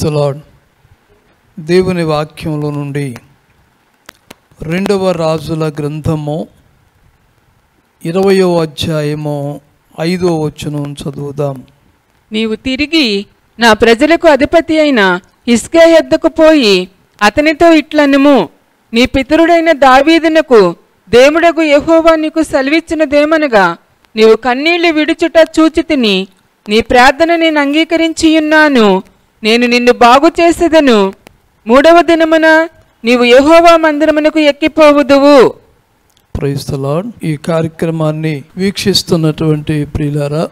క్రైస్తలాడ్ దేవుని వాక్యంలో నుండి రెండవ రాజుల గ్రంథము ఇరవయో అధ్యాయము ఐదో వచనం చదువుదాం నీవు తిరిగి నా ప్రజలకు అధిపతి అయిన హిస్కే యొద్దకు పోయి అతనితో ఇట్లనుము నీ పితరుడైన దావీదునకు దేవుడగు యెహోవా నీకు సెలవిచ్చినదేమనగా నీవు కన్నీళ్లు విడుచుట చూచి తిని నీ ప్రార్థన నేను అంగీకరించియున్నాను నేను నిన్ను బాగు చేసేదను మూడవ దినమున నీవు యెహోవా మందిరమునకు ఎక్కిపోవుదువు క్రైస్తలాడ్ ఈ కార్యక్రమాన్ని వీక్షిస్తున్నటువంటి ప్రియులారా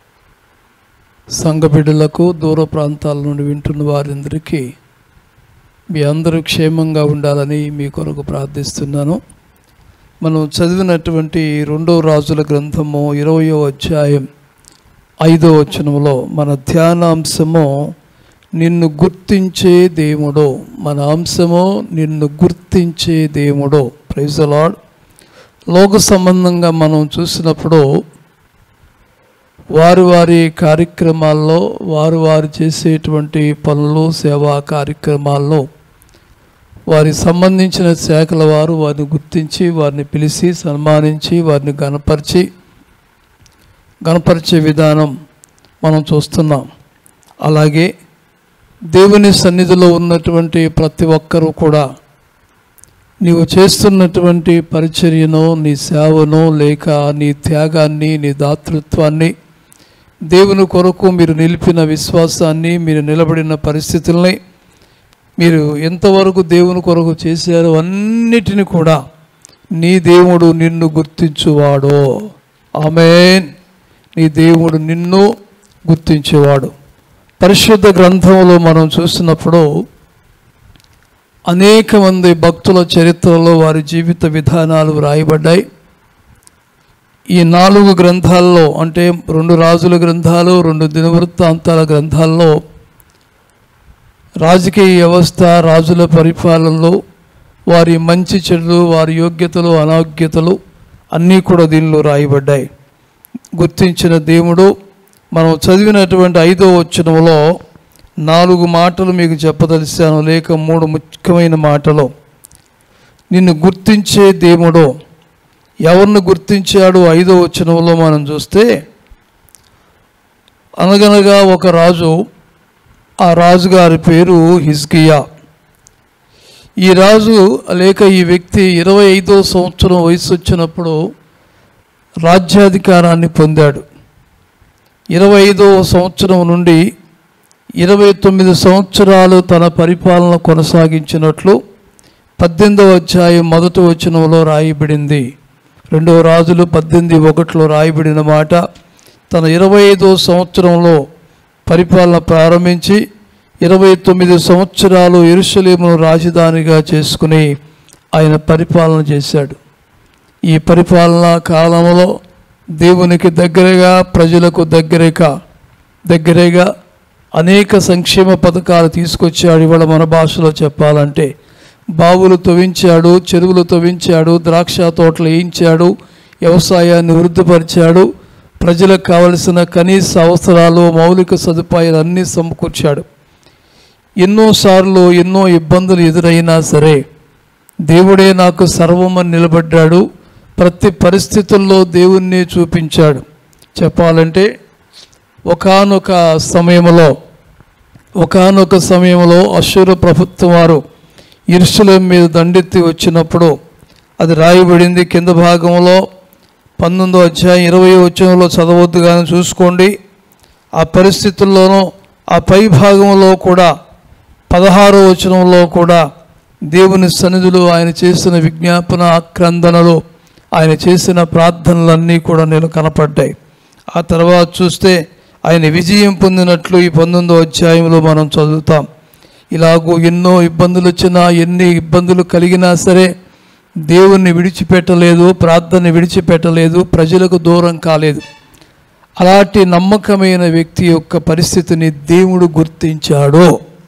సంఘ బిడ్డలకు దూర ప్రాంతాల నుండి వింటున్న వారందరికీ మీ అందరూ క్షేమంగా ఉండాలని మీ కొరకు ప్రార్థిస్తున్నాను మనం చదివినటువంటి రెండో రాజుల గ్రంథము ఇరవయో అధ్యాయం ఐదో వచనంలో మన ధ్యానాంశము నిన్ను గుర్తించే దేవుడు మన అంశము నిన్ను గుర్తించే దేవుడు ప్రైజ్ లాడ్ లోక సంబంధంగా మనం చూసినప్పుడు వారి వారి కార్యక్రమాల్లో వారు వారు చేసేటువంటి పనులు సేవా కార్యక్రమాల్లో వారికి సంబంధించిన శాఖల వారు వారిని గుర్తించి వారిని పిలిచి సన్మానించి వారిని గణపరిచి గణపరిచే విధానం మనం చూస్తున్నాం అలాగే దేవుని సన్నిధిలో ఉన్నటువంటి ప్రతి ఒక్కరూ కూడా నీవు చేస్తున్నటువంటి పరిచర్యను నీ సేవను లేక నీ త్యాగాన్ని నీ దాతృత్వాన్ని దేవుని కొరకు మీరు నిలిపిన విశ్వాసాన్ని మీరు నిలబడిన పరిస్థితుల్ని మీరు ఎంతవరకు దేవుని కొరకు చేశారో అన్నిటిని కూడా నీ దేవుడు నిన్ను గుర్తించువాడు ఆమెన్ నీ దేవుడు నిన్ను గుర్తించేవాడు పరిశుద్ధ గ్రంథంలో మనం చూసినప్పుడు అనేక మంది భక్తుల చరిత్రలో వారి జీవిత విధానాలు వ్రాయబడ్డాయి ఈ నాలుగు గ్రంథాల్లో అంటే రెండు రాజుల గ్రంథాలు రెండు దినవృత్తాంతాల గ్రంథాల్లో రాజకీయ వ్యవస్థ రాజుల పరిపాలనలో వారి మంచి చెడులు వారి యోగ్యతలు అనాయోగ్యతలు అన్నీ కూడా దీనిలో రాయబడ్డాయి గుర్తించిన దేవుడు మనం చదివినటువంటి ఐదో వచనంలో నాలుగు మాటలు మీకు చెప్పదలిశాను లేక మూడు ముఖ్యమైన మాటలు నిన్ను గుర్తించే దేవుడు ఎవరిని గుర్తించాడు ఐదో వచనంలో మనం చూస్తే అనగనగా ఒక రాజు ఆ రాజుగారి పేరు హిజ్కియా ఈ రాజు లేక ఈ వ్యక్తి ఇరవై ఐదో సంవత్సరం వయసు వచ్చినప్పుడు రాజ్యాధికారాన్ని పొందాడు ఇరవై ఐదవ సంవత్సరం నుండి ఇరవై తొమ్మిది సంవత్సరాలు తన పరిపాలన కొనసాగించినట్లు పద్దెనిమిదవ అధ్యాయం మొదటి వచనంలో రాయబడింది రెండవ రాజులు పద్దెనిమిది ఒకటిలో రాయబడిన మాట తన ఇరవై ఐదవ సంవత్సరంలో పరిపాలన ప్రారంభించి ఇరవై తొమ్మిది సంవత్సరాలు ఎరుసలేమును రాజధానిగా చేసుకుని ఆయన పరిపాలన చేశాడు ఈ పరిపాలనా కాలంలో దేవునికి దగ్గరగా ప్రజలకు దగ్గరగా దగ్గరగా అనేక సంక్షేమ పథకాలు తీసుకొచ్చాడు ఇవాళ మన భాషలో చెప్పాలంటే బావులు తవ్వించాడు చెరువులు తవ్వించాడు ద్రాక్ష తోటలు వేయించాడు వ్యవసాయాన్ని వృద్ధిపరిచాడు ప్రజలకు కావలసిన కనీస అవసరాలు మౌలిక సదుపాయాలు అన్నీ సమకూర్చాడు ఎన్నోసార్లు ఎన్నో ఇబ్బందులు ఎదురైనా సరే దేవుడే నాకు సర్వమని నిలబడ్డాడు ప్రతి పరిస్థితుల్లో దేవుణ్ణి చూపించాడు చెప్పాలంటే ఒకానొక సమయంలో ఒకానొక సమయంలో అశ్వర ప్రభుత్వం వారు ఇరుషులం మీద దండెత్తి వచ్చినప్పుడు అది రాయబడింది కింద భాగంలో పంతొమ్మిదో అధ్యాయం ఇరవై వచనంలో చదవద్దు కానీ చూసుకోండి ఆ పరిస్థితుల్లోనూ ఆ పై భాగంలో కూడా పదహారో వచనంలో కూడా దేవుని సన్నిధులు ఆయన చేసిన విజ్ఞాపన ఆక్రందనలు ఆయన చేసిన ప్రార్థనలన్నీ కూడా నేను కనపడ్డాయి ఆ తర్వాత చూస్తే ఆయన విజయం పొందినట్లు ఈ పంతొమ్మిదో అధ్యాయంలో మనం చదువుతాం ఇలాగూ ఎన్నో ఇబ్బందులు వచ్చినా ఎన్ని ఇబ్బందులు కలిగినా సరే దేవుణ్ణి విడిచిపెట్టలేదు ప్రార్థన విడిచిపెట్టలేదు ప్రజలకు దూరం కాలేదు అలాంటి నమ్మకమైన వ్యక్తి యొక్క పరిస్థితిని దేవుడు గుర్తించాడు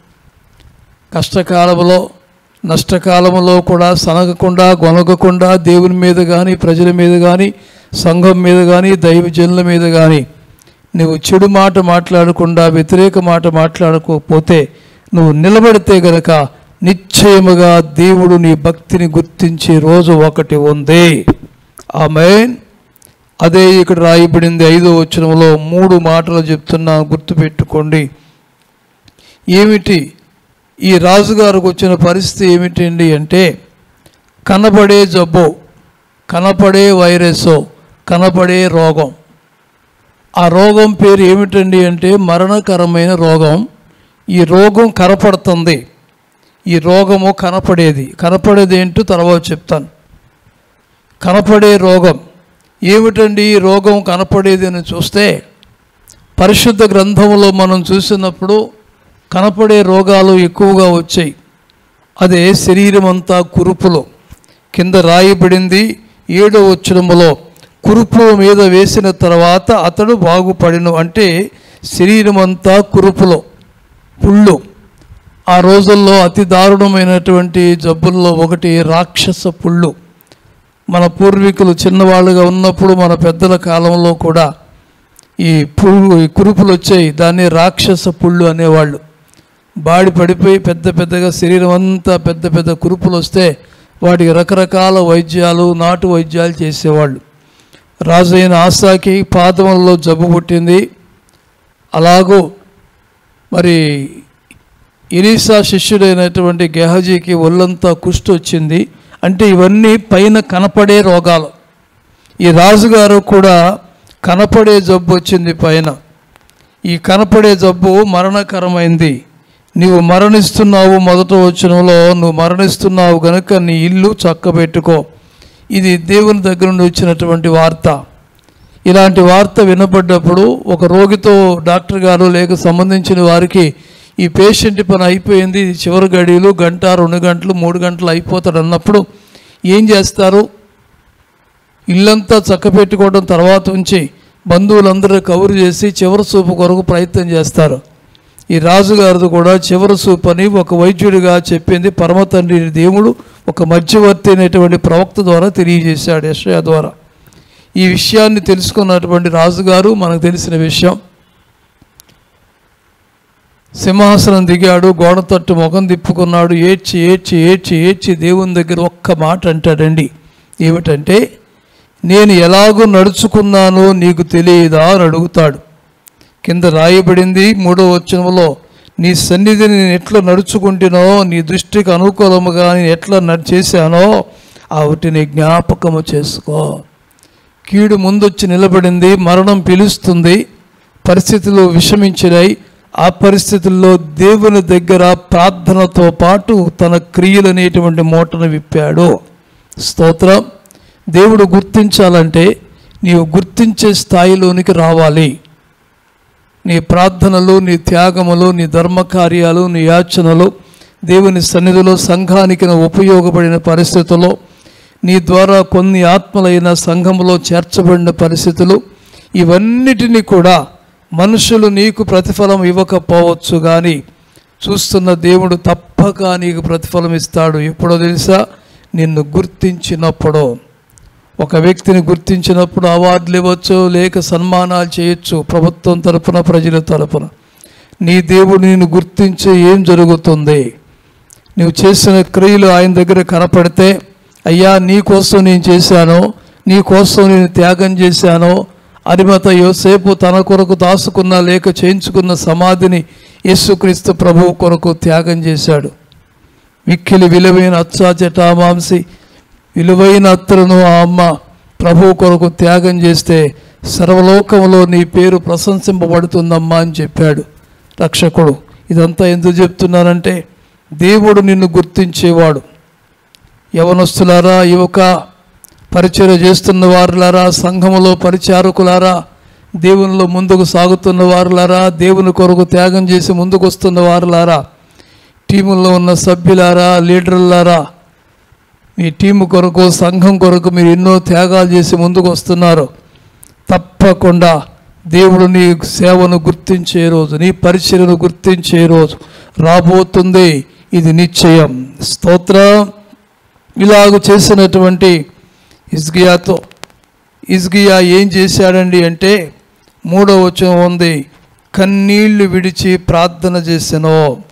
కష్టకాలంలో నష్టకాలంలో కూడా సనగకుండా గొనగకుండా దేవుని మీద కానీ ప్రజల మీద కానీ సంఘం మీద కానీ దైవజనుల మీద కానీ నువ్వు చెడు మాట మాట్లాడకుండా వ్యతిరేక మాట మాట్లాడకపోతే నువ్వు నిలబడితే గనక నిశ్చయముగా దేవుడు నీ భక్తిని గుర్తించే రోజు ఒకటి ఉంది ఆమెన్ అదే ఇక్కడ రాయబడింది ఐదో వచనంలో మూడు మాటలు చెప్తున్నా గుర్తుపెట్టుకోండి ఏమిటి ఈ రాజుగారికి వచ్చిన పరిస్థితి ఏమిటండి అంటే కనబడే జబ్బు కనపడే వైరస్ కనపడే రోగం ఆ రోగం పేరు ఏమిటండి అంటే మరణకరమైన రోగం ఈ రోగం కనపడుతుంది ఈ రోగము కనపడేది కనపడేది ఏంటో తర్వాత చెప్తాను కనపడే రోగం ఏమిటండి ఈ రోగం కనపడేది అని చూస్తే పరిశుద్ధ గ్రంథంలో మనం చూసినప్పుడు కనపడే రోగాలు ఎక్కువగా వచ్చాయి అదే శరీరం అంతా కురుపులు కింద రాయబడింది ఏడో వచ్చడములో కురుపు మీద వేసిన తర్వాత అతడు బాగుపడిను అంటే శరీరం అంతా కురుపులో పుళ్ళు ఆ రోజుల్లో అతి దారుణమైనటువంటి జబ్బుల్లో ఒకటి రాక్షస పుళ్ళు మన పూర్వీకులు చిన్నవాళ్ళుగా ఉన్నప్పుడు మన పెద్దల కాలంలో కూడా ఈ పువ్వు ఈ కురుపులు వచ్చాయి దాన్ని రాక్షస పుళ్ళు అనేవాళ్ళు బాడి పడిపోయి పెద్ద పెద్దగా శరీరం అంతా పెద్ద పెద్ద కురుపులు వస్తే వాటికి రకరకాల వైద్యాలు నాటు వైద్యాలు చేసేవాళ్ళు రాజు అయిన ఆశాకి పాదములలో జబ్బు పుట్టింది అలాగూ మరి ఇరీసా శిష్యుడైనటువంటి గెహజీకి ఒళ్ళంతా కుష్టి వచ్చింది అంటే ఇవన్నీ పైన కనపడే రోగాలు ఈ రాజుగారు కూడా కనపడే జబ్బు వచ్చింది పైన ఈ కనపడే జబ్బు మరణకరమైంది నీవు మరణిస్తున్నావు మొదట వచనంలో నువ్వు మరణిస్తున్నావు గనుక నీ ఇల్లు చక్కబెట్టుకో ఇది దేవుని దగ్గర నుండి వచ్చినటువంటి వార్త ఇలాంటి వార్త వినపడ్డప్పుడు ఒక రోగితో డాక్టర్ గారు లేక సంబంధించిన వారికి ఈ పేషెంట్ పని అయిపోయింది ఇది చివరి గడియలు గంట రెండు గంటలు మూడు గంటలు అయిపోతాడు అన్నప్పుడు ఏం చేస్తారు ఇల్లంతా చక్కపెట్టుకోవడం తర్వాత ఉంచి బంధువులందరూ కవరు చేసి చివరి చూపు కొరకు ప్రయత్నం చేస్తారు ఈ రాజుగారిది కూడా చివరి చూపు అని ఒక వైద్యుడిగా చెప్పింది పరమ తండ్రి దేవుడు ఒక మధ్యవర్తి అయినటువంటి ప్రవక్త ద్వారా తెలియజేశాడు యశయ ద్వారా ఈ విషయాన్ని తెలుసుకున్నటువంటి రాజుగారు మనకు తెలిసిన విషయం సింహాసనం దిగాడు గోడ తట్టు ముఖం తిప్పుకున్నాడు ఏడ్చి ఏడ్చి ఏడ్చి ఏడ్చి దేవుని దగ్గర ఒక్క మాట అంటాడండి ఏమిటంటే నేను ఎలాగూ నడుచుకున్నానో నీకు తెలియదా అని అడుగుతాడు కింద రాయబడింది మూడో వచనంలో నీ సన్నిధిని నేను ఎట్లా నడుచుకుంటునో నీ దృష్టికి అనుకూలముగా నేను ఎట్లా నడు చేశానో వాటిని జ్ఞాపకము చేసుకో కీడు ముందొచ్చి నిలబడింది మరణం పిలుస్తుంది పరిస్థితులు విషమించినాయి ఆ పరిస్థితుల్లో దేవుని దగ్గర ప్రార్థనతో పాటు తన క్రియలు అనేటువంటి మూటను విప్పాడు స్తోత్రం దేవుడు గుర్తించాలంటే నీవు గుర్తించే స్థాయిలోనికి రావాలి నీ ప్రార్థనలు నీ త్యాగములు నీ ధర్మకార్యాలు నీ యాచనలు దేవుని సన్నిధిలో సంఘానికి నువ్వు ఉపయోగపడిన పరిస్థితుల్లో నీ ద్వారా కొన్ని ఆత్మలైన సంఘములో చేర్చబడిన పరిస్థితులు ఇవన్నిటినీ కూడా మనుషులు నీకు ప్రతిఫలం ఇవ్వకపోవచ్చు కానీ చూస్తున్న దేవుడు తప్పక నీకు ప్రతిఫలం ఇస్తాడు ఎప్పుడో తెలుసా నిన్ను గుర్తించినప్పుడు ఒక వ్యక్తిని గుర్తించినప్పుడు అవార్డులు ఇవ్వచ్చు లేక సన్మానాలు చేయొచ్చు ప్రభుత్వం తరపున ప్రజల తరపున నీ దేవుడు నిన్ను గుర్తించి ఏం జరుగుతుంది నువ్వు చేసిన క్రియలు ఆయన దగ్గర కనపడితే అయ్యా నీ కోసం నేను చేశాను నీ కోసం నేను త్యాగం చేశాను అరిమత యోసేపు తన కొరకు దాసుకున్న లేక చేయించుకున్న సమాధిని యేసుక్రీస్తు ప్రభువు కొరకు త్యాగం చేశాడు మిక్కిలి విలువైన అచ్చా జటామాంసి విలువైన అత్తలను ఆ అమ్మ ప్రభువు కొరకు త్యాగం చేస్తే సర్వలోకంలో నీ పేరు ప్రశంసింపబడుతుందమ్మా అని చెప్పాడు రక్షకుడు ఇదంతా ఎందుకు చెప్తున్నానంటే దేవుడు నిన్ను గుర్తించేవాడు యవనస్తులారా యువక పరిచయం చేస్తున్న వారులారా సంఘములో పరిచారకులారా దేవునిలో ముందుకు సాగుతున్న వారులారా దేవుని కొరకు త్యాగం చేసి ముందుకు వస్తున్న వారులారా టీముల్లో ఉన్న సభ్యులారా లీడర్లారా మీ టీము కొరకు సంఘం కొరకు మీరు ఎన్నో త్యాగాలు చేసి ముందుకు వస్తున్నారు తప్పకుండా దేవుడు నీ సేవను గుర్తించే రోజు నీ పరిచయను గుర్తించే రోజు రాబోతుంది ఇది నిశ్చయం స్తోత్రం ఇలాగ చేసినటువంటి ఇజ్గియాతో ఇజ్గియా ఏం చేశాడండి అంటే మూడో వచనం ఉంది కన్నీళ్లు విడిచి ప్రార్థన చేసెను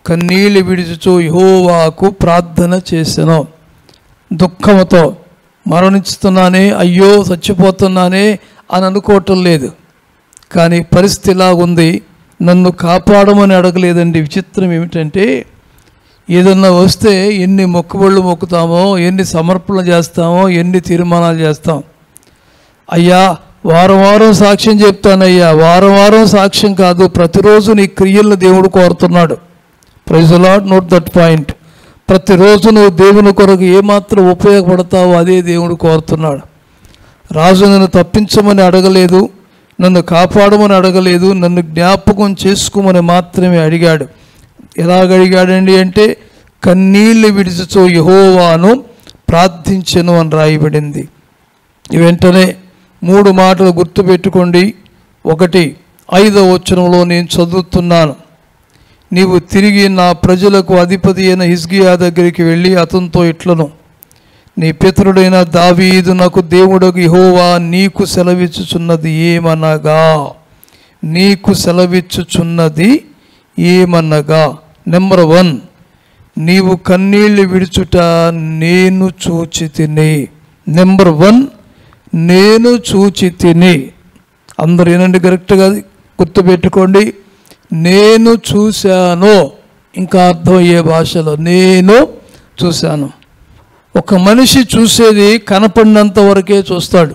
కన్నీళ్ళు విడిచుచు యహోవాకు ప్రార్థన చేశాను దుఃఖముతో మరణిస్తున్నానే అయ్యో చచ్చిపోతున్నానే అని అనుకోవటం లేదు కానీ పరిస్థితి ఇలాగుంది నన్ను కాపాడమని అడగలేదండి విచిత్రం ఏమిటంటే ఏదన్నా వస్తే ఎన్ని మొక్కుబళ్ళు మొక్కుతామో ఎన్ని సమర్పణలు చేస్తామో ఎన్ని తీర్మానాలు చేస్తాం అయ్యా వారం వారం సాక్ష్యం చెప్తానయ్యా వారం వారం సాక్ష్యం కాదు ప్రతిరోజు నీ క్రియలను దేవుడు కోరుతున్నాడు praise Lord note that point ప్రతిరోజు నువ్వు దేవుని కొరకు ఏమాత్రం ఉపయోగపడతావో అదే దేవుడు కోరుతున్నాడు రాజు నన్ను తప్పించమని అడగలేదు నన్ను కాపాడమని అడగలేదు నన్ను జ్ఞాపకం చేసుకోమని మాత్రమే అడిగాడు ఎలాగ అడిగాడండి అంటే కన్నీళ్లు విడిచుచో యహోవాను ప్రార్థించెను అని రాయబడింది వెంటనే మూడు మాటలు గుర్తుపెట్టుకోండి ఒకటి ఐదవ వచనంలో నేను చదువుతున్నాను నీవు తిరిగి నా ప్రజలకు అధిపతి అయిన హిజ్గియా దగ్గరికి వెళ్ళి అతనితో ఇట్లను నీ పితరుడైన దావీదు నాకు దేవుడకు యెహోవా నీకు సెలవిచ్చుచున్నది ఏమనగా నీకు సెలవిచ్చుచున్నది ఏమనగా నెంబర్ వన్ నీవు కన్నీళ్లు విడుచుట నేను చూచి తిని నెంబర్ వన్ నేను చూచి తిని అందరు ఏనండి కరెక్ట్గా గుర్తుపెట్టుకోండి నేను చూశాను ఇంకా అర్థమయ్యే భాషలో నేను చూశాను ఒక మనిషి చూసేది కనపడినంత వరకే చూస్తాడు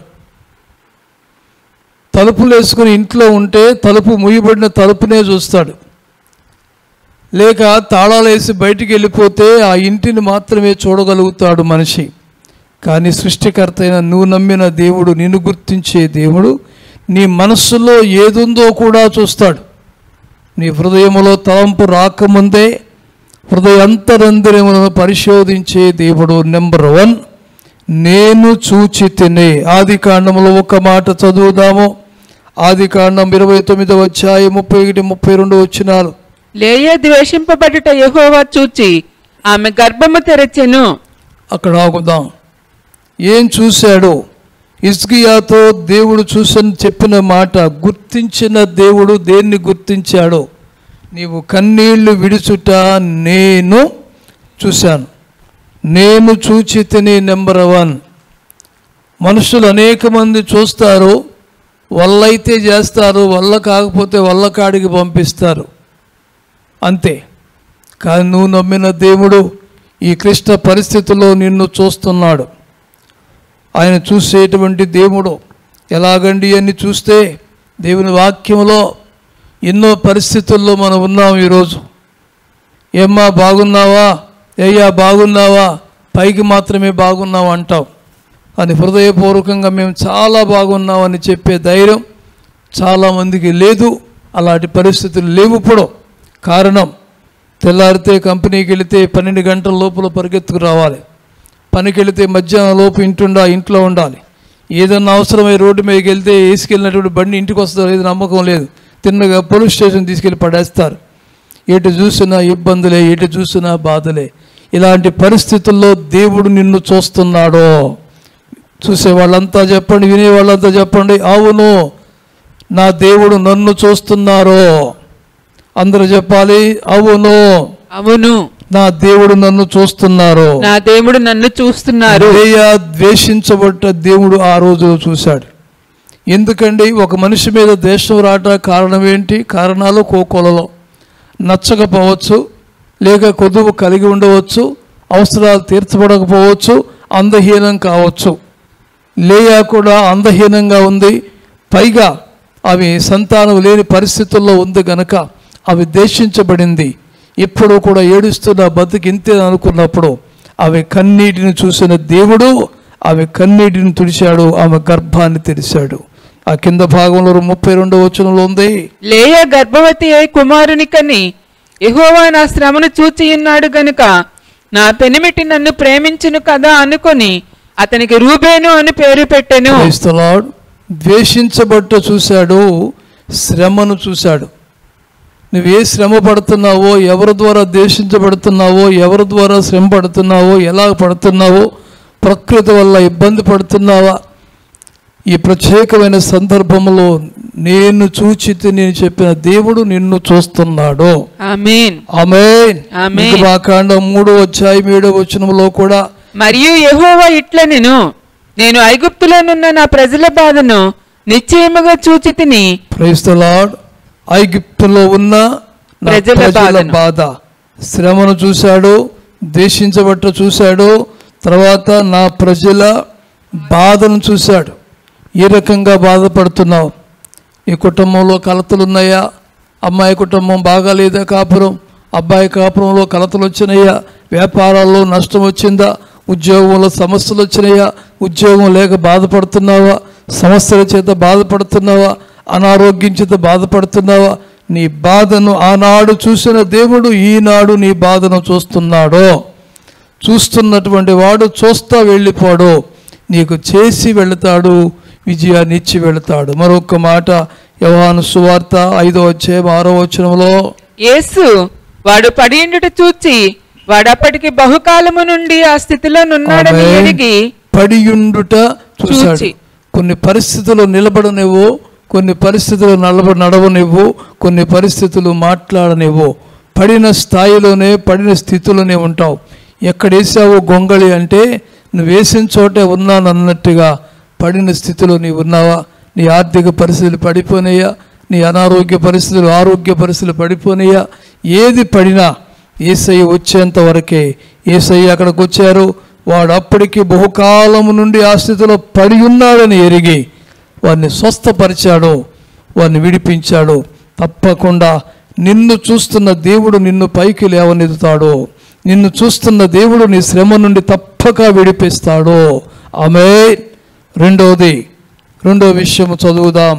తలుపులు వేసుకుని ఇంట్లో ఉంటే తలుపు ముయ్యబడిన తలుపునే చూస్తాడు లేక తాళాలు వేసి బయటికి వెళ్ళిపోతే ఆ ఇంటిని మాత్రమే చూడగలుగుతాడు మనిషి కానీ సృష్టికర్త అయిన నువ్వు నమ్మిన దేవుడు నిన్ను గుర్తించే దేవుడు నీ మనస్సులో ఏదుందో కూడా చూస్తాడు నీ హృదయములో తలంపు రాకముందే హృదయంతరందిరములను పరిశోధించే దేవుడు నెంబర్ వన్ నేను చూచి తినే ఆది కాండంలో ఒక మాట చదువుదాము ఆది కాండం ఇరవై తొమ్మిదవ అధ్యాయం ముప్పై ఒకటి ముప్పై రెండు వచ్చినాలు లేయ ద్వేషింపబడుట యెహోవా చూచి ఆమె గర్భము తెరచెను అక్కడ ఆగుదాం ఏం చూశాడు ఇస్కియాతో దేవుడు చూసని చెప్పిన మాట గుర్తించిన దేవుడు దేన్ని గుర్తించాడో నీవు కన్నీళ్లు విడుచుట నేను చూశాను నేను చూచి తిని నెంబర్ వన్ మనుషులు అనేక మంది చూస్తారు వల్లైతే చేస్తారు వల్ల కాకపోతే వల్ల కాడికి పంపిస్తారు అంతే కానీ నువ్వు నమ్మిన దేవుడు ఈ క్లిష్ట పరిస్థితుల్లో నిన్ను చూస్తున్నాడు ఆయన చూసేటువంటి దేవుడు ఎలాగండి అని చూస్తే దేవుని వాక్యంలో ఎన్నో పరిస్థితుల్లో మనం ఉన్నాం ఈరోజు ఏమ్మా బాగున్నావా అయ్యా బాగున్నావా పైకి మాత్రమే బాగున్నావు అంటాం అని హృదయపూర్వకంగా మేము చాలా బాగున్నామని చెప్పే ధైర్యం చాలామందికి లేదు అలాంటి పరిస్థితులు లేవు ఇప్పుడు కారణం తెల్లారితే కంపెనీకి వెళితే పన్నెండు గంటల లోపల పరిగెత్తుకు రావాలి పనికి వెళితే మధ్యాహ్నం లోపు ఇంటుండా ఇంట్లో ఉండాలి ఏదన్నా అవసరమై రోడ్డు మీదకి వెళ్తే వేసుకెళ్ళినటువంటి బండి ఇంటికి వస్తుందో లేదు నమ్మకం లేదు తిన్నగా పోలీస్ స్టేషన్ తీసుకెళ్ళి పడేస్తారు ఎటు చూసినా ఇబ్బందులే ఎటు చూసినా బాధలే ఇలాంటి పరిస్థితుల్లో దేవుడు నిన్ను చూస్తున్నాడో చూసే వాళ్ళంతా చెప్పండి వినే వాళ్ళంతా చెప్పండి అవును నా దేవుడు నన్ను చూస్తున్నారో అందరూ చెప్పాలి అవును అవును నా దేవుడు నన్ను చూస్తున్నారు నా దేవుడు నన్ను చూస్తున్నారు లేయ ద్వేషించబడ్డ దేవుడు ఆ రోజు చూశాడు ఎందుకండి ఒక మనిషి మీద ద్వేషం రాట కారణం ఏంటి కారణాలు కోకొలలో నచ్చకపోవచ్చు లేక కొదువు కలిగి ఉండవచ్చు అవసరాలు తీర్చబడకపోవచ్చు అందహీనం కావచ్చు లేయా కూడా అందహీనంగా ఉంది పైగా అవి సంతానం లేని పరిస్థితుల్లో ఉంది గనక అవి దేశించబడింది ఎప్పుడూ కూడా ఏడుస్తున్న బతుకు ఇంతే అనుకున్నప్పుడు ఆమె కన్నీటిని చూసిన దేవుడు ఆమె కన్నీటిని తుడిచాడు ఆమె గర్భాన్ని తెరిచాడు ఆ కింద భాగంలో ముప్పై రెండో వచనంలో ఉంది లేయ గర్భవతి అయి కుమారుని కని యెహోవా నా శ్రమను చూచి ఉన్నాడు గనుక నా పెనిమిటి నన్ను ప్రేమించును కదా అనుకొని అతనికి రూబేను అని పేరు పెట్టెను Praise the Lord. ద్వేషించబట్ట చూశాడు శ్రమను చూశాడు నువ్వు ఏ శ్రమ పడుతున్నావో ఎవరి ద్వారా ద్వేషించబడుతున్నావో ఎవరి ద్వారా శ్రమ పడుతున్నావో ఎలా పడుతున్నావో ప్రకృతి వల్ల ఇబ్బంది పడుతున్నావా ఈ ప్రత్యేకమైన సందర్భంలో నేను చూచితి నేను చెప్పిన దేవుడు నిన్ను చూస్తున్నాడు ఆమేన్ ఆమేన్ ఆమేన్. కాండం మూడో అధ్యాయం ఏడో వచనంలో కూడా మరియు యెహోవా ఇట్ల నేను నేను ఐగుప్తులోనున్న నా ప్రజల బాధను నిశ్చయముగా చూచి తిని ప్రైస్ ద లార్డ్ ఐగిప్తులో ఉన్న నా ప్రజల ప్రజల బాధను. బాధ శ్రమను చూశాడు దేశించబట్ట చూశాడు తర్వాత నా ప్రజల బాధను చూశాడు ఏ రకంగా బాధపడుతున్నావు నీ కుటుంబంలో కలతలు ఉన్నాయా అమ్మాయి కుటుంబం బాగాలేదా కాపురం అబ్బాయి కాపురంలో కలతలు వచ్చినాయా వ్యాపారాల్లో నష్టం వచ్చిందా ఉద్యోగంలో సమస్యలు వచ్చినాయా ఉద్యోగం లేక బాధపడుతున్నావా సమస్యల చేత బాధపడుతున్నావా అనారోగ్యం చేత బాధపడుతున్నావా నీ బాధను ఆనాడు చూసిన దేవుడు ఈనాడు నీ బాధను చూస్తున్నాడో చూస్తున్నటువంటి వాడు చూస్తా వెళ్ళిపోడు నీకు చేసి వెళతాడు విజయాన్ని ఇచ్చి వెళతాడు మరొక మాట యవహాను సువార్త ఐదో వచ్చే ఆరో వచనంలో యేసు వాడు పడిండుట చూచి వాడప్పటికి బహుకాలము నుండి ఆ స్థితిలో నున్నాడని ఆమేన్. ఎరిగి పడియుండుట చూశాడు చూచి. కొన్ని పరిస్థితులు నిలబడనివ్వు కొన్ని పరిస్థితులు నలబ నడవనివ్వు కొన్ని పరిస్థితులు మాట్లాడనివ్వు పడిన స్థాయిలోనే పడిన స్థితిలోనే ఉంటావు ఎక్కడేసావో గొంగళి అంటే నువ్వు వేసిన చోటే ఉన్నానన్నట్టుగా పడిన స్థితిలో నీవు ఉన్నావా నీ ఆర్థిక పరిస్థితులు పడిపోయినాయా నీ అనారోగ్య పరిస్థితులు ఆరోగ్య పరిస్థితులు పడిపోయినాయా ఏది పడినా ఏసయ్య వచ్చేంత వరకే ఏసయ్య అక్కడికి వచ్చారు వాడు అప్పటికి బహుకాలము నుండి ఆ స్థితిలో పడి ఉన్నాడని ఎరిగి వారిని స్వస్థపరిచాడు వారిని విడిపించాడు తప్పకుండా నిన్ను చూస్తున్న దేవుడు నిన్ను పైకి లేవనెత్తుతాడు నిన్ను చూస్తున్న దేవుడు నీ శ్రమ నుండి తప్పక విడిపిస్తాడు ఆమె రెండవది రెండో విషయం చదువుదాం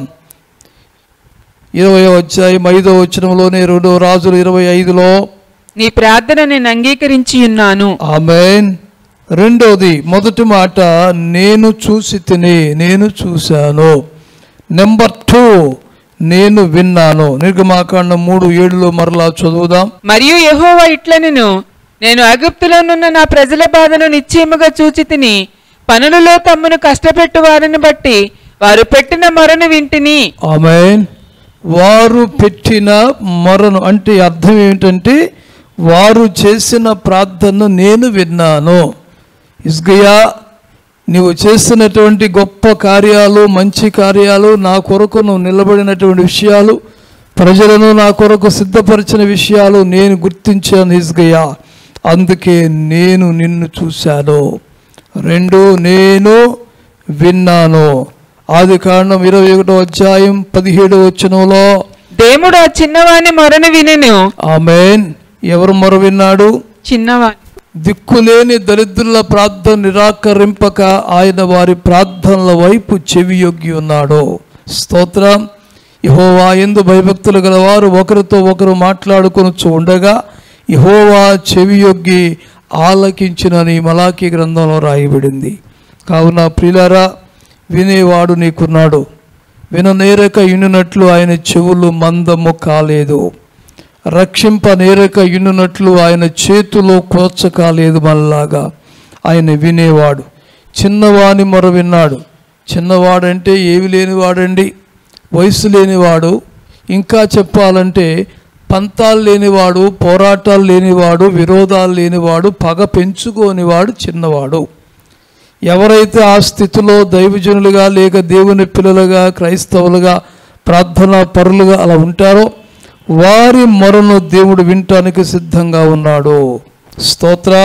ఇరవై అధ్యాయం ఐదో వచనంలోనే రెండో రాజులు ఇరవై ఐదులో నీ ప్రార్థన నేను అంగీకరించి ఉన్నాను ఆమెన్ రెండోది మొదటి మాట నేను చూసి తిని నేను చూశాను నెంబర్ టూ నేను విన్నాను నిర్గమాకాండం మూడు ఏడులో మరలా చదువుదాం మరియు యెహోవా ఇట్ల నేను నేను అగుప్తులోనున్న నా ప్రజల బాధను నిశ్చయముగా చూచి తిని పనులలో తమ్మును కష్టపెట్టు వారిని బట్టి వారు పెట్టిన మొరను వింటిని ఆమెన్ వారు పెట్టిన మొరను అంటే అర్థం ఏమిటంటే వారు చేసిన ప్రార్థనను నేను విన్నాను ఇస్గయా నీవు చేస్తున్నటువంటి గొప్ప కార్యాలు మంచి కార్యాలు నా కొరకు నువ్వు నిలబడినటువంటి విషయాలు ప్రజలను నా కొరకు సిద్ధపరిచిన విషయాలు నేను గుర్తించాను ఇస్గయా అందుకే నేను నిన్ను చూశాను రెండు నేను విన్నాను ఆది కారణం ఇరవై ఒకటో అధ్యాయం పదిహేడు వచనంలో దేవుడు ఆ చిన్నవాని మొరను వినెను ఆమెన్ ఎవరు మొర విన్నాడు చిన్నవాని దిక్కులేని దరిద్రుల ప్రార్థన నిరాకరింపక ఆయన వారి ప్రార్థనల వైపు చెవియొగ్గి ఉన్నాడు స్తోత్రం యహోవా ఎందు భయభక్తులు గలవారు ఒకరితో ఒకరు మాట్లాడుకొనొచ్చు ఉండగా యహోవా చెవియొగ్గి ఆలకించినని మలాఖీ గ్రంథంలో రాయబడింది కావున ప్రియులారా వినేవాడు నీకున్నాడు విననేరక ఇనునట్లు ఆయన చెవులు మందము కాలేదు రక్షింప నేరక ఇన్నునట్లు ఆయన చేతిలో కోచ కాలేదు మనలాగా ఆయన వినేవాడు చిన్నవాని మొర విన్నాడు చిన్నవాడంటే ఏవి లేనివాడండి వయసు లేనివాడు ఇంకా చెప్పాలంటే పంతాలు లేనివాడు పోరాటాలు లేనివాడు విరోధాలు లేనివాడు పగ పెంచుకోనివాడు చిన్నవాడు ఎవరైతే ఆ స్థితిలో దైవజనులుగా లేక దేవుని పిల్లలుగా క్రైస్తవులుగా ప్రార్థనా పరులుగా అలా ఉంటారో వారి మొరను దేవుడు వినటానికి సిద్ధంగా ఉన్నాడు స్తోత్ర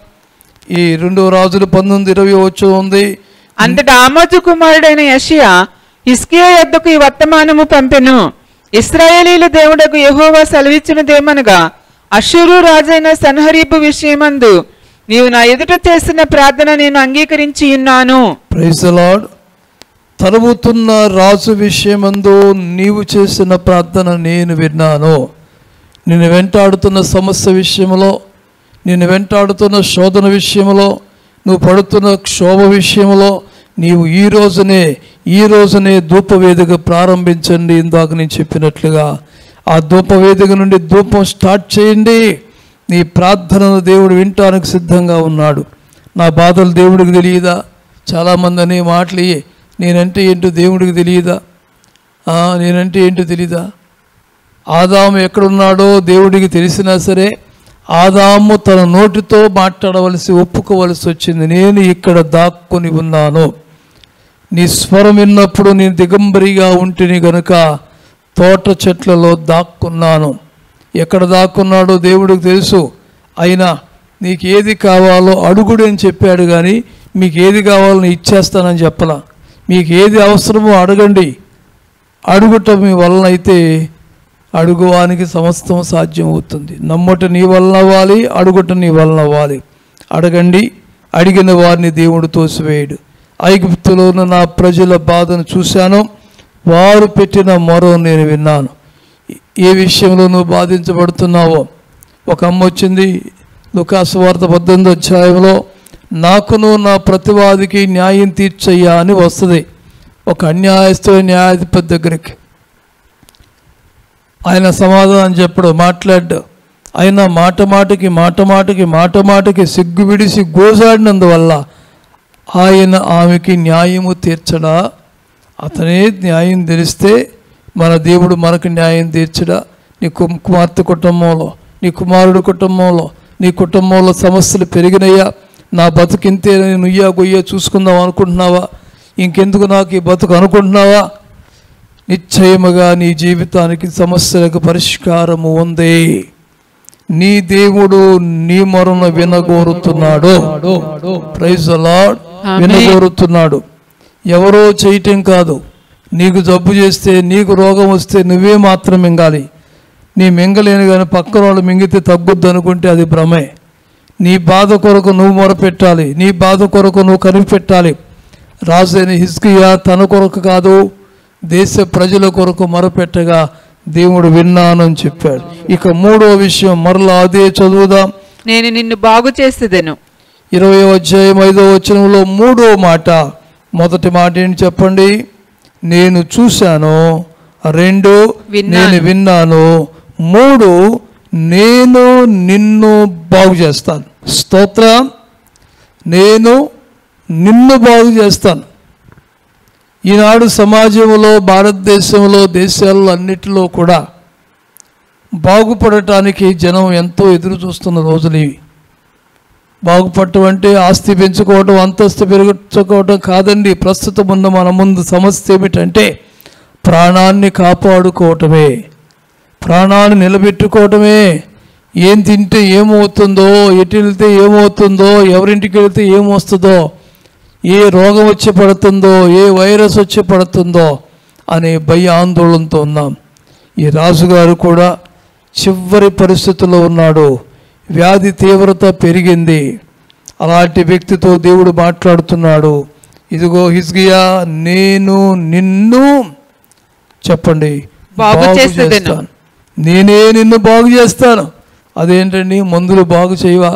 ఈ రెండో రాజులు పంతొమ్మిది ఇరవై వచ్చి ఉంది అంతటా ఆమోజు కుమారుడైన యషియా హిస్కియా యొద్దకు ఈ వర్తమానము పంపెను ఇస్రాయేలీల దేవుడకు యెహోవా సెలవిచ్చినదేమనగా అషూరు రాజైన సన్హరీబు విషయమందు నీవు నా ఎదుట చేసిన ప్రార్థన నేను అంగీకరించి ఉన్నాను ప్రైజ్ లార్డ్ తరుముతున్న రాజు విషయమందు నీవు చేసిన ప్రార్థన నేను విన్నాను నిన్ను వెంటాడుతున్న సమస్య విషయంలో నిన్ను వెంటాడుతున్న శోధన విషయంలో నువ్వు పడుతున్న క్షోభ విషయంలో నీవు ఈ రోజునే ఈ రోజునే ధూపవేదిక ప్రారంభించండి ఇందాక నేను చెప్పినట్లుగా ఆ ధూపవేదిక నుండి ధూపం స్టార్ట్ చేయండి నీ ప్రార్థనను దేవుడు వినటానికి సిద్ధంగా ఉన్నాడు నా బాధలు దేవుడికి తెలియదా చాలామంది అనే మాటలు ఇయ్యి. నేనంటే ఏంటో దేవుడికి తెలియదా ఆ, నేనంటే ఏంటో తెలీదా ఆదాము ఎక్కడున్నాడో దేవుడికి తెలిసినా సరే ఆదాము తన నోటితో మాట్లాడవలసి ఒప్పుకోవలసి వచ్చింది నేను ఇక్కడ దాక్కుని ఉన్నాను నీ స్వరం విన్నప్పుడు నేను దిగంబరిగా ఉంటిని గనుక తోట చెట్లలో దాక్కున్నాను ఎక్కడ దాక్కున్నాడో దేవుడికి తెలుసు అయినా నీకు ఏది కావాలో అడుగుడు అని చెప్పాడు కానీ మీకు ఏది కావాలో నేను ఇచ్చేస్తానని చెప్పలా మీకు ఏది అవసరమో అడగండి అడుగుట మీ వలన అయితే అడుగువానికి సమస్తం సాధ్యం అవుతుంది నమ్మట నీ వలన అవ్వాలి అడుగుట నీ వలన అవ్వాలి అడగండి అడిగిన వారిని దేవుడు తోసివేయడు ఐగుప్తులో ఉన్న నా ప్రజల బాధను చూశాను వారు పెట్టిన మొర నేను విన్నాను ఏ విషయంలో నువ్వు బాధించబడుతున్నావో ఒక అమ్మ వచ్చింది లుకాసు వార్త పద్దెనిమిది అధ్యాయంలో నాకును నా ప్రతివాదికి న్యాయం తీర్చయ్యా అని వస్తుంది ఒక అన్యాయస్తుల న్యాయాధిపతి దగ్గరికి ఆయన సమాధానం చెప్పడు మాట్లాడ్డు ఆయన మాట మాటకి మాట మాటకి మాట మాటకి సిగ్గు విడిసి గోజాడినందువల్ల ఆయన ఆమెకి న్యాయము తీర్చడా అతనే న్యాయం తెలిస్తే మన దేవుడు మనకు న్యాయం తీర్చడా నీ కు- కుమార్తె కుటుంబంలో నీ కుమారుడు కుటుంబంలో నీ కుటుంబంలో సమస్యలు పెరిగినయ్యా నా బతుకింతే నుయ్యా గొయ్యా చూసుకుందాం అనుకుంటున్నావా ఇంకెందుకు నాకు ఈ బతుకు అనుకుంటున్నావా నిశ్చయముగా నీ జీవితానికి సమస్యలకు పరిష్కారము ఉంది నీ దేవుడు నీ మొరను వినగోరుతున్నాడు ప్రైజ్ లార్డ్ ఆమేన్. వినగోరుతున్నాడు ఎవరో చేయటం కాదు నీకు జబ్బు చేస్తే నీకు రోగం వస్తే నువ్వే మాత్రం మింగాలి నీ మింగలేని కానీ పక్కన వాళ్ళు మింగితే తగ్గుద్ది అనుకుంటే అది భ్రమే నీ బాధ కొరకు నువ్వు మొరపెట్టాలి నీ బాధ కొరకు నువ్వు కనిపెట్టాలి రాజైన హిస్కియా తన కొరకు కాదు దేశ ప్రజల కొరకు మొరపెట్టగా దేవుడు విన్నాను అని చెప్పాడు ఇక మూడో విషయం మరలా అదే చదువుదాం నేను నిన్ను బాగు చేసేదను ఇరవై అధ్యాయం ఐదో వచనంలో మూడో మాట మొదటి మాట ఏంటి చెప్పండి నేను చూశాను రెండు విన్నాను. నేను విన్నాను మూడు నేను నిన్ను బాగు చేస్తాను స్తోత్రం నేను నిన్ను బాగు చేస్తాను ఈనాడు సమాజంలో భారతదేశంలో దేశాల్లో అన్నిటిలో కూడా బాగుపడటానికి జనం ఎంతో ఎదురు చూస్తున్న రోజులు ఇవి బాగుపడటం అంటే ఆస్తి పెంచుకోవటం అంతస్తు పెరుగుకోవటం కాదండి ప్రస్తుతం ఉన్న మన ముందు సమస్య ఏమిటంటే ప్రాణాన్ని కాపాడుకోవటమే ప్రాణాన్ని నిలబెట్టుకోవటమే ఏం తింటే ఏమవుతుందో ఎటు వెళ్తే ఏమవుతుందో ఎవరింటికి వెళ్తే ఏమొస్తుందో ఏ రోగం వచ్చి పడుతుందో ఏ వైరస్ వచ్చి పడుతుందో అనే భయ ఆందోళనతో ఉన్నాం ఈ రాజుగారు కూడా చివరి పరిస్థితుల్లో ఉన్నాడు వ్యాధి తీవ్రత పెరిగింది అలాంటి వ్యక్తితో దేవుడు మాట్లాడుతున్నాడు ఇదిగో హిజ్గియా నేను నిన్ను చెప్పండి బాగు చేసేదను. చేస్తాను. నేనే నిన్ను బాగు చేస్తాను అదేంటండి మందులు బాగు చేయవా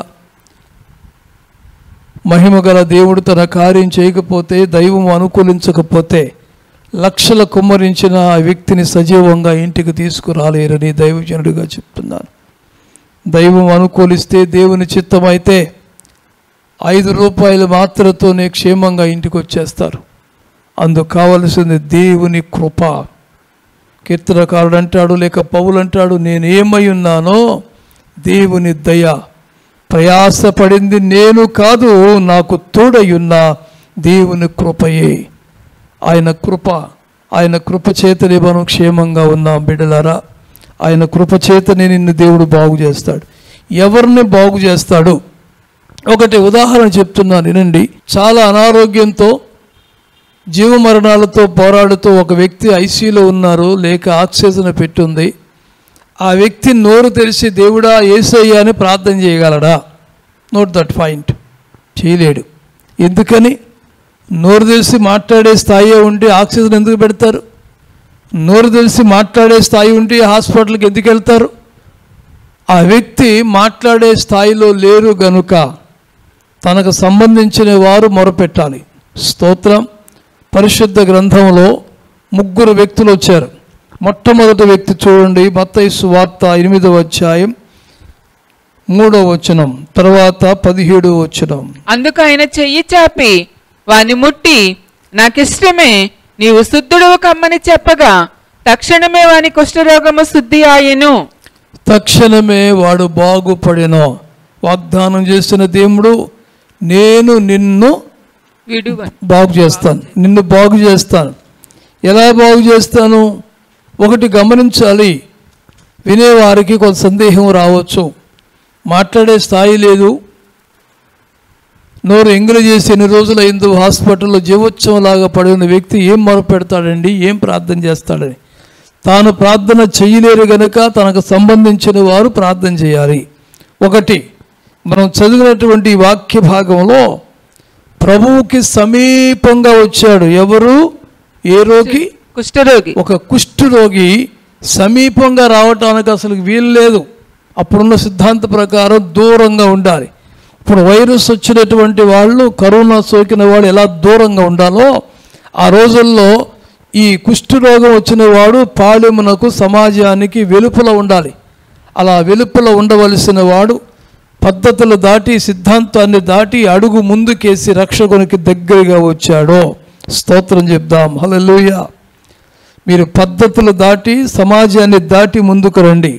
మహిమ గల దేవుడు తన కార్యం చేయకపోతే దైవం అనుకూలించకపోతే లక్షల కుమ్మరించిన ఆ వ్యక్తిని సజీవంగా ఇంటికి తీసుకురాలేరని దైవజనుడిగా చెప్తున్నాను దైవం అనుకూలిస్తే దేవుని చిత్తం అయితే ఐదు రూపాయల మాత్రతోనే క్షేమంగా ఇంటికి వచ్చేస్తారు అందుకు కావలసింది దేవుని కృప కీర్తనకారుడు అంటాడు లేక పౌలు అంటాడు నేను ఏమై ఉన్నానో దేవుని దయ ప్రయాసపడింది నేను కాదు నాకు తోడయున్న దేవుని కృపయే ఆయన కృప ఆయన కృప చేతనే మనం క్షేమంగా ఉన్నాం బిడ్డలారా ఆయన కృప చేతనే నిన్ను దేవుడు బాగు చేస్తాడు ఎవరిని బాగు చేస్తాడు ఒకటి ఉదాహరణ చెప్తున్నాను వినండి చాలా అనారోగ్యంతో జీవమరణాలతో పోరాడుతూ ఒక వ్యక్తి ఐసీలో ఉన్నారు లేక ఆక్సిజన్ పెట్టుంది ఆ వ్యక్తి నోరు తెరిచి దేవుడా ఏసయ్యా అని ప్రార్థన చేయగలడా నోట్ దట్ పాయింట్ చేయలేడు ఎందుకని నోరు తెలిసి మాట్లాడే స్థాయి ఉంటే ఆక్సిజన్ ఎందుకు పెడతారు నోరు తెలిసి మాట్లాడే స్థాయి ఉంటే హాస్పిటల్కి ఎందుకు వెళ్తారు ఆ వ్యక్తి మాట్లాడే స్థాయిలో లేరు గనుక తనకు సంబంధించిన వారు మొరపెట్టాలి స్తోత్రం పరిశుద్ధ గ్రంథంలో ముగ్గురు వ్యక్తులు వచ్చారు మొట్టమొదటి వ్యక్తి చూడండి మత్తయి వార్త ఎనిమిదవ అధ్యాయం మూడవ వచనం తర్వాత పదిహేడవ వచనం అందుకు ఆయన చెయ్యి చాపి వాని ముట్టి నాకిష్టమే నీవు శుద్ధుడు కమ్మని చెప్పగా తక్షణమే వాని కుష్ఠరోగము శుద్ధి ఆయెను తక్షణమే వాడు బాగుపడిన వాగ్దానం చేసిన దేవుడు నేను నిన్ను విడువ బాగు చేస్తాను నిన్ను బాగు చేస్తాను ఎలా బాగు చేస్తాను ఒకటి గమనించాలి వినేవారికి కొంత సందేహం రావచ్చు మాట్లాడే స్థాయి లేదు నోరు ఎంగిలి చేసి ఎన్ని రోజులు అయిందో హాస్పిటల్లో జీవోత్సవం లాగా పడి ఉన్న వ్యక్తి ఏం మొరపెడతాడండి ఏం ప్రార్థన చేస్తాడని తాను ప్రార్థన చేయలేరు గనుక తనకు సంబంధించిన వారు ప్రార్థన చేయాలి ఒకటి మనం చదివినటువంటి ఈ వాక్య భాగంలో ప్రభువుకి సమీపంగా వచ్చాడు ఎవరు ఏ రోగి కుష్ఠరోగి ఒక కుష్ఠరోగి సమీపంగా రావటానికి అసలు వీలు లేదు అప్పుడున్న సిద్ధాంత ప్రకారం దూరంగా ఉండాలి ఇప్పుడు వైరస్ వచ్చినటువంటి వాళ్ళు కరోనా సోకిన వాళ్ళు ఎలా దూరంగా ఉండాలో ఆ రోజుల్లో ఈ కుష్ఠరోగం వచ్చిన వాడు పాళెమునకు సమాజానికి వెలుపల ఉండాలి అలా వెలుపల ఉండవలసిన వాడు పద్ధతులు దాటి సిద్ధాంతాన్ని దాటి అడుగు ముందుకేసి రక్షకునికి దగ్గరగా వచ్చాడో స్తోత్రం చెప్దాం హల్లెలూయా మీరు పద్ధతులు దాటి సమాజాన్ని దాటి ముందుకు రండి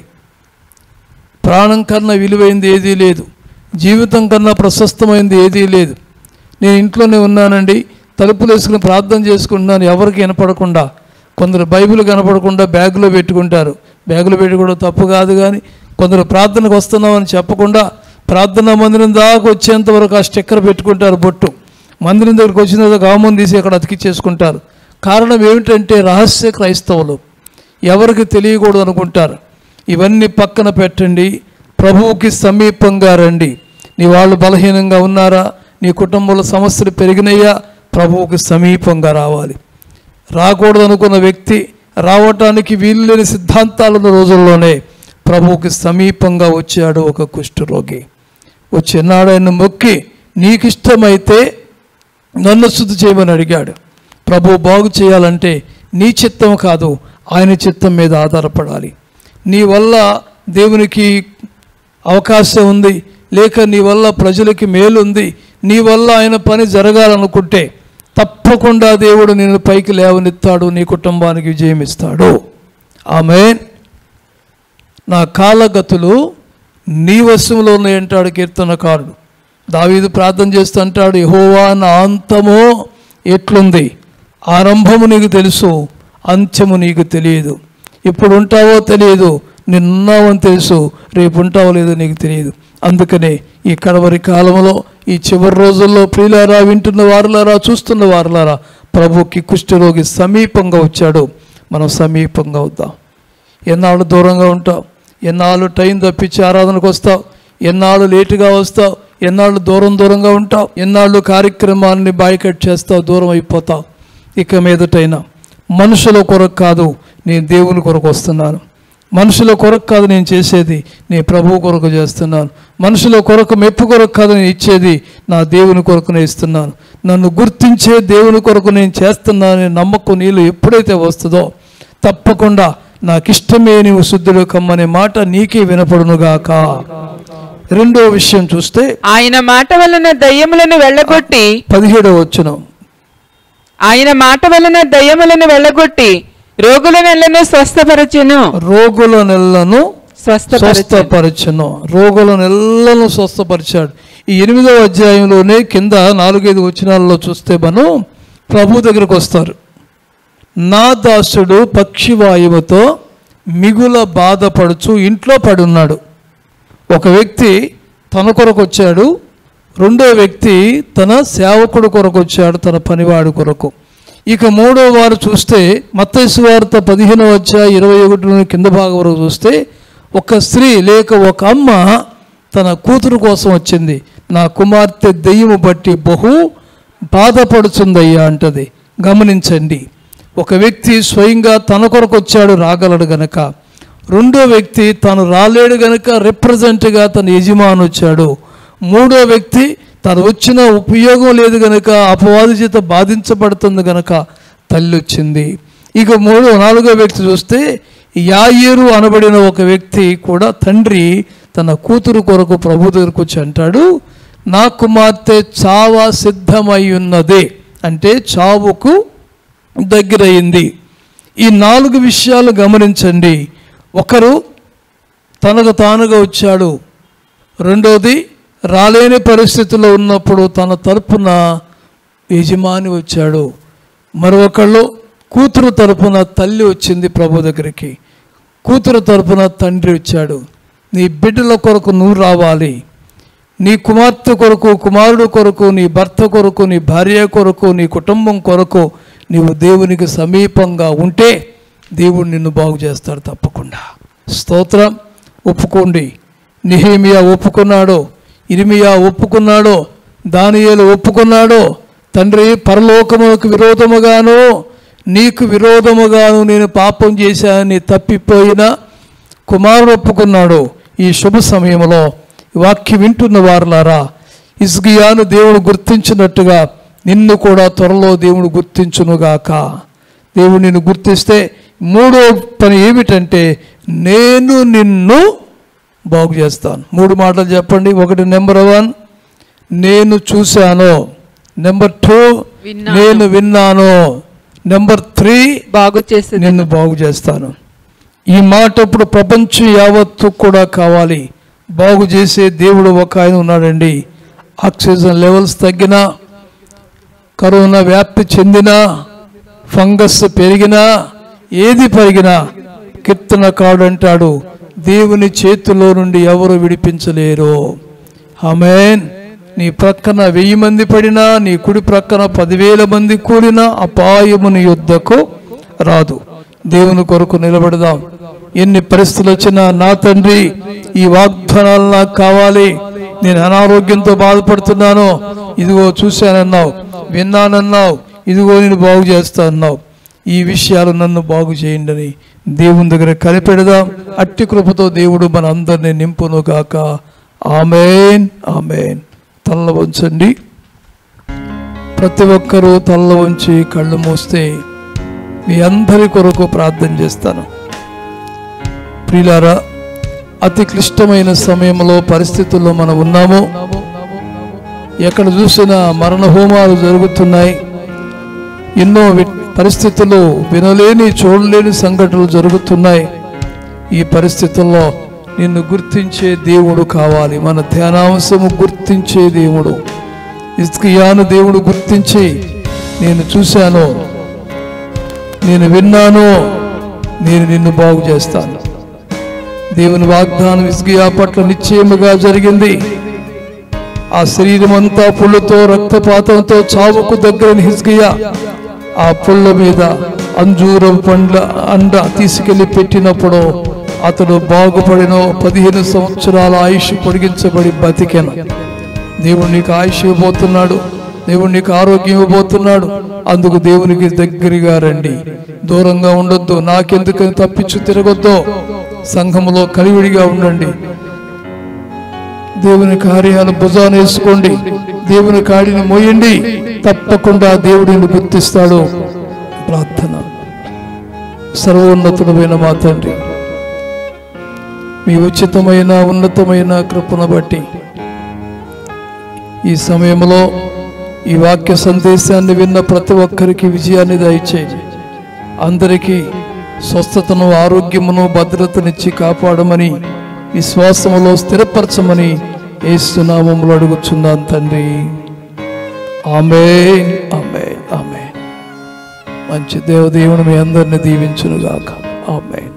ప్రాణం కన్నా విలువైంది ఏదీ లేదు జీవితం కన్నా ప్రశస్తమైంది ఏదీ లేదు నేను ఇంట్లోనే ఉన్నానండి తలుపులు వేసుకుని ప్రార్థన చేసుకుంటున్నాను ఎవరికి వినపడకుండా కొందరు బైబిల్ కనపడకుండా బ్యాగులో పెట్టుకుంటారు బ్యాగులో పెట్టుకోవడం తప్పు కాదు కానీ కొందరు ప్రార్థనకు వస్తున్నామని చెప్పకుండా ప్రార్థనా మందిరం దాకా వచ్చేంత వరకు ఆ స్టిక్కర్ పెట్టుకుంటారు బొట్టు మందిరం దగ్గరికి వచ్చిన తర్వాత గామం తీసి అక్కడ అతికిచ్చేసుకుంటారు కారణం ఏమిటంటే రహస్య క్రైస్తవులు ఎవరికి తెలియకూడదు అనుకుంటారు ఇవన్నీ పక్కన పెట్టండి ప్రభువుకి సమీపంగా రండి నీ వాళ్ళు బలహీనంగా ఉన్నారా నీ కుటుంబంలో సమస్యలు పెరిగినాయా ప్రభువుకి సమీపంగా రావాలి రాకూడదు అనుకున్న వ్యక్తి రావటానికి వీలు లేని సిద్ధాంతాలున్న రోజుల్లోనే ప్రభువుకి సమీపంగా వచ్చాడు ఒక కుష్ఠరోగి వచ్చి ఎన్నాడు ఆయన మొక్కి నీకిష్టమైతే నన్ను శుద్ధి చేయమని అడిగాడు ప్రభు బాగు చేయాలంటే నీ చిత్తం కాదు ఆయన చిత్తం మీద ఆధారపడాలి నీ వల్ల దేవునికి అవకాశం ఉంది లేక నీ వల్ల ప్రజలకి మేలు ఉంది నీ వల్ల ఆయన పని జరగాలనుకుంటే తప్పకుండా దేవుడు నేను పైకి లేవనెత్తాడు నీ కుటుంబానికి విజయం ఇస్తాడు ఆమె నా కాలగతులు నీ వశంలో ఉన్నాయంటాడు కీర్తనకారుడు దావీదు ప్రార్థన చేస్తూ అంటాడు యహోవా నా అంతమో ఎట్లుంది ఆరంభము నీకు తెలుసు అంత్యము నీకు తెలియదు ఇప్పుడు ఉంటావో తెలియదు నిన్నావని తెలుసు రేపు ఉంటావో లేదో నీకు తెలియదు అందుకనే ఈ కడవరి కాలంలో ఈ చివరి రోజుల్లో ప్రియులారా వింటున్న వారులారా చూస్తున్న వారులారా ప్రభుకి కుష్ఠరోగి సమీపంగా వచ్చాడు మనం సమీపంగా వద్దాం ఎన్నాళ్ళు దూరంగా ఉంటావు ఎన్నాళ్ళు టైం తప్పించి ఆరాధనకు వస్తావు ఎన్నాళ్ళు లేటుగా వస్తావు ఎన్నాళ్ళు దూరం దూరంగా ఉంటావు ఎన్నాళ్ళు కార్యక్రమాన్ని బాయ్కట్ చేస్తావు దూరం అయిపోతావు ఇక మీదటైనా మనుషుల కొరకు కాదు నేను దేవుని కొరకు వస్తున్నాను మనుషుల కొరకు కాదు నేను చేసేది నేను ప్రభువు కొరకు చేస్తున్నాను మనుషుల కొరకు మెప్పు కొరకు కాదు నేను ఇచ్చేది నా దేవుని కొరకు నేను ఇస్తున్నాను నన్ను గుర్తించే దేవుని కొరకు నేను చేస్తున్నానని నమ్మకం నీళ్ళు ఎప్పుడైతే వస్తుందో తప్పకుండా నాకిష్టమే నీవు శుద్ధుడు కమ్మనే మాట నీకే వినపడునుగాక రెండో విషయం చూస్తే ఆయన మాట వలన దయ్యములను వెళ్ళగొట్టి పదిహేడవ వచ్చును ఆయన మాట వలన దయ్యములను వెళ్ళగొట్టి రోగుల నెలను స్వస్థపరచెను రోగుల నెలను స్వస్థపరచెను స్వస్థపరచను రోగుల నెలను స్వస్థపరిచాడు ఈ ఎనిమిదవ అధ్యాయంలోనే కింద నాలుగైదు వచనాలలో చూస్తే మనం ప్రభు దగ్గరకు వస్తారు నా దాసుడు పక్షివాయువుతో మిగుల బాధపడుచు ఇంట్లో పడున్నాడు ఒక వ్యక్తి తన కొరకు వచ్చాడు రెండో వ్యక్తి తన సేవకుడు కొరకు వచ్చాడు తన పనివాడు కొరకు ఇక మూడో వారు చూస్తే మత్తైసు వార్త పదిహేను వచ్చా ఇరవై ఒకటి కింద భాగం వరకు చూస్తే ఒక స్త్రీ లేక ఒక అమ్మ తన కూతురు కోసం వచ్చింది నా కుమార్తె దెయ్యము బట్టి బహు బాధపడుతుందయ్యా అంటది గమనించండి ఒక వ్యక్తి స్వయంగా తన కొరకు వచ్చాడు రాగలడు గనక రెండో వ్యక్తి తను రాలేడు గనక రిప్రజెంట్గా తన యజమాని వచ్చాడు మూడో వ్యక్తి తను వచ్చిన ఉపయోగం లేదు గనక అపవాది చేత బాధించబడుతుంది గనక తల్లి వచ్చింది ఇక మూడో నాలుగో వ్యక్తి చూస్తే యాయేరు అనబడిన ఒక వ్యక్తి కూడా తండ్రి తన కూతురు కొరకు ప్రభు దగ్గరకు వచ్చి అంటాడు నా కుమార్తె చావా సిద్ధమై ఉన్నదే అంటే చావుకు దగ్గరయింది ఈ నాలుగు విషయాలు గమనించండి ఒకరు తనకు తానుగా వచ్చాడు రెండోది రాలేని పరిస్థితిలో ఉన్నప్పుడు తన తరపున యజమాని వచ్చాడు మరొకళ్ళు కూతురు తరపున తల్లి వచ్చింది ప్రభు దగ్గరికి కూతురు తరపున తండ్రి వచ్చాడు నీ బిడ్డల కొరకు నువ్వు రావాలి నీ కుమార్తె కొరకు కుమారుడు కొరకు నీ భర్త కొరకు నీ భార్య కొరకు నీ కుటుంబం కొరకు నీవు దేవునికి సమీపంగా ఉంటే దేవుడు నిన్ను బాగు చేస్తాడు తప్పకుండా స్తోత్రం ఒప్పుకోండి నిహేమియా ఒప్పుకున్నాడో ఇరిమియా ఒప్పుకున్నాడో దానియేలు ఒప్పుకున్నాడో తండ్రి పరలోకములకు విరోధముగాను నీకు విరోధముగాను నేను పాపం చేశానని తప్పిపోయిన కుమారుడు ఒప్పుకున్నాడు ఈ శుభ సమయంలో ఈ వాక్యం వింటున్న వారులారా ఇస్గియాను దేవుడు గుర్తించినట్టుగా నిన్ను కూడా త్వరలో దేవుడు గుర్తించునుగాక దేవుడు నిన్ను గుర్తిస్తే మూడో పని ఏమిటంటే నేను నిన్ను బాగు చేస్తాను మూడు మాటలు చెప్పండి ఒకటి నెంబర్ వన్ నేను చూశాను నెంబర్ టూ విన్నాను. నేను విన్నాను నెంబర్ త్రీ బాగు చేసేది నిన్ను బాగు చేస్తాను ఈ మాట ఇప్పుడు ప్రపంచం యావత్తు కూడా కావాలి బాగు చేసే దేవుడు ఒక ఆయన ఉన్నాడండి ఆక్సిజన్ లెవెల్స్ తగ్గినా కరోనా వ్యాప్తి చెందినా ఫంగస్ పెరిగినా ఏది పెరిగినా కీర్తన కాడంటాడు దేవుని చేతిలో నుండి ఎవరు విడిపించలేరు ఆమెన్ నీ ప్రక్కన వెయ్యి మంది పడినా నీ కుడి ప్రక్కన పదివేల మంది కూడినా అపాయముని యుద్ధకు రాదు దేవుని కొరకు నిలబడదాం ఎన్ని పరిస్థితులు వచ్చినా నా తండ్రి ఈ వాగ్దానాలు నాకు కావాలి నేను అనారోగ్యంతో బాధపడుతున్నాను ఇదిగో చూశానన్నావు విన్నానన్నావు ఇదిగో నేను బాగు చేస్తా అన్నావు ఈ విషయాలు నన్ను బాగు చేయండి అని దేవుని దగ్గర కనిపెడదాం అట్టి కృపతో దేవుడు మన అందరినీ నింపును గాక ఆమెన్ ఆమెన్ తల్ల వంచండి ప్రతి ఒక్కరూ తల్ల వంచి కళ్ళు మూస్తే మీ అందరి కొరకు ప్రార్థన చేస్తాను ప్రియులారా అతి క్లిష్టమైన సమయంలో పరిస్థితుల్లో మనం ఉన్నాము ఎక్కడ చూసినా మరణ హోమాలు జరుగుతున్నాయి ఎన్నో వి- పరిస్థితులు వినలేని చూడలేని సంఘటనలు జరుగుతున్నాయి ఈ పరిస్థితుల్లో నిన్ను గుర్తించే దేవుడు కావాలి మన ధ్యానాంశము గుర్తించే దేవుడు ఇస్కియాను దేవుడు గుర్తించి నేను చూశాను నేను విన్నాను నేను నిన్ను బాగు చేస్తాను దేవుని వాగ్దానం ఇస్కియా పట్ల నిశ్చయముగా జరిగింది ఆ శరీరం అంతా పుళ్ళతో రక్తపాతంతో చావుకు దగ్గరైన హిజ్కియా ఆ పుల్ల మీద అంజూరం పండ్ల అండ తీసుకెళ్లి పెట్టినప్పుడు అతడు బాగుపడిన పదిహేను సంవత్సరాల ఆయుష్ పొడిగించబడి బతికెన దేవుడు నీకు ఆయుష్ ఇవ్వబోతున్నాడు దేవుడు నీకు ఆరోగ్యం ఇవ్వబోతున్నాడు అందుకు దేవునికి దగ్గరగా రండి దూరంగా ఉండొద్దు నాకెందుకని తప్పించు తిరగొద్దు సంఘములో కలివిడిగా ఉండండి దేవుని కార్యాలు భుజాన వేసుకోండి దేవుని కాడిని మోయండి తప్పకుండా దేవుడిని గుర్తిస్తాడు ప్రార్థన సర్వోన్నతుడమైన మా తండ్రి మీ ఉచితమైన ఉన్నతమైన కృపను బట్టి ఈ సమయంలో ఈ వాక్య సందేశాన్ని విన్న ప్రతి ఒక్కరికి విజయాన్ని దయచేయండి అందరికీ స్వస్థతను ఆరోగ్యమును భద్రతనిచ్చి కాపాడమని విశ్వాసములో స్థిరపరచమని ఏసునామములు అడుగుచున్నాను తండ్రి ఆమె ఆమె ఆమె మంచి దేవదేవుని మీ అందరిని దీవించునుగాక ఆమె